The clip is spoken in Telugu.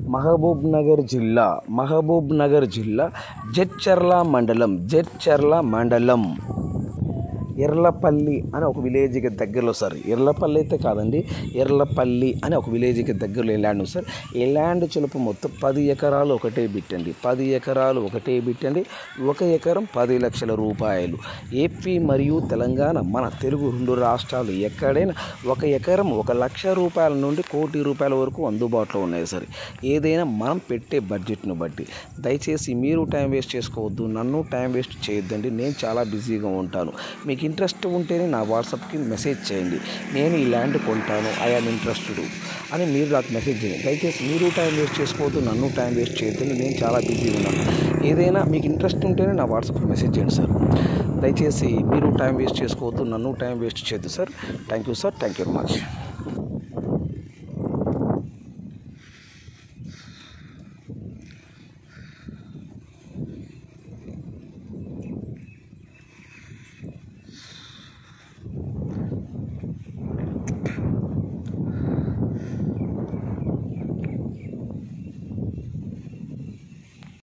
మహబూబ్ నగర్ జిల్లా మహబూబ్ నగర్ జిల్లా జడ్చర్ల మండలం జడ్చర్ల మండలం ఎర్లపల్లి అని ఒక విలేజ్కి దగ్గరలో సార్ ఎర్లపల్లి అయితే కాదండి ఎర్లపల్లి అని ఒక విలేజ్కి దగ్గరలో ఈ ల్యాండ్ ఉంది సార్ ఈ ల్యాండ్ చిలుపు మొత్తం పది ఎకరాలు ఒకటే బిట్టండి పది ఎకరాలు ఒకటే బిట్టండి ఒక ఎకరం పది లక్షల రూపాయలు ఏపీ మరియు తెలంగాణ మన తెలుగు రెండు రాష్ట్రాలు ఎక్కడైనా ఒక ఎకరం ఒక లక్ష రూపాయల నుండి కోటి రూపాయల వరకు అందుబాటులో ఉన్నాయి సార్ ఏదైనా మనం పెట్టే బడ్జెట్ను బట్టి దయచేసి మీరు టైం వేస్ట్ చేసుకోవద్దు నన్ను టైం వేస్ట్ చేయొద్దండి నేను చాలా బిజీగా ఉంటాను మీకు ఇంట్రెస్ట్ ఉంటేనే నా వాట్సాప్కి మెసేజ్ చేయండి నేను ఈ ల్యాండ్ కొంటాను ఐఆమ్ ఇంట్రెస్టెడ్ అని మీరు నాకు మెసేజ్ చేయండి దయచేసి మీరు టైం వేస్ట్ చేసుకోవద్దు నన్ను టైం వేస్ట్ చేయొద్దండి నేను చాలా బిజీగా ఉన్నాను ఏదైనా మీకు ఇంట్రెస్ట్ ఉంటేనే నా వాట్సాప్కి మెసేజ్ చేయండి సార్ దయచేసి మీరు టైం వేస్ట్ చేసుకోవద్దు నన్ను టైం వేస్ట్ చేయొద్దు sir thank you sir thank you very much